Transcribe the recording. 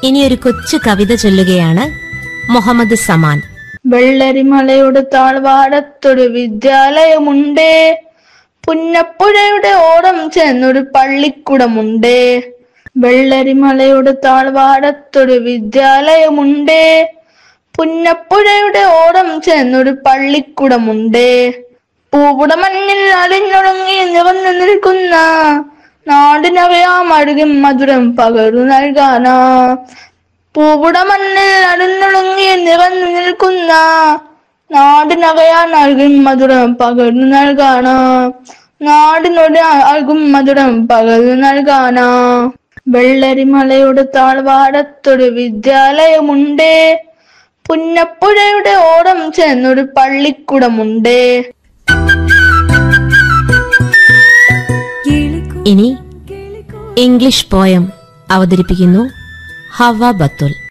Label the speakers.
Speaker 1: ഇനി ഒരു കൊച്ചു കവിത ചൊല്ലുകയാണ് മുഹമ്മദ് സമാൻ
Speaker 2: വെള്ളരിമലയുടെ താഴ്വാരത്തൊരു വിദ്യാലയമുണ്ടേ പുന്നപ്പുഴയുടെ ഓടം ചെന്നൊരു പള്ളിക്കുടമുണ്ടേ വെള്ളരിമലയുടെ താഴ്വാരത്തൊരു വിദ്യാലയമുണ്ടേ പുന്നപ്പുഴയുടെ ഓടം ചെന്നൊരു പള്ളിക്കുടമുണ്ടേ പൂവുട മണ്ണിൽ അലിഞ്ഞുടങ്ങി നിറഞ്ഞു നിൽക്കുന്ന നാടിനവയാം അഴുകും മധുരം പകർന്നു നൽകാനാ പൂവുട മണ്ണിൽ അടിഞ്ഞുളുങ്ങി നിറഞ്ഞു നിൽക്കുന്ന നാടിനകയാൻ നൽകും മധുരം പകർന്നു നൽകാനാ നാടിനോട് നൽകും മധുരം പകർന്നു നൽകാനാ വെള്ളരിമലയുടെ താഴ്വാരത്തൊരു വിദ്യാലയമുണ്ടേ പുന്നപ്പുഴയുടെ ഓടം ചെന്നൊരു പള്ളിക്കുടമുണ്ടേ
Speaker 1: ഇനി ഇംഗ്ലീഷ് പോയം അവതരിപ്പിക്കുന്നു ഹവ ബത്തുൽ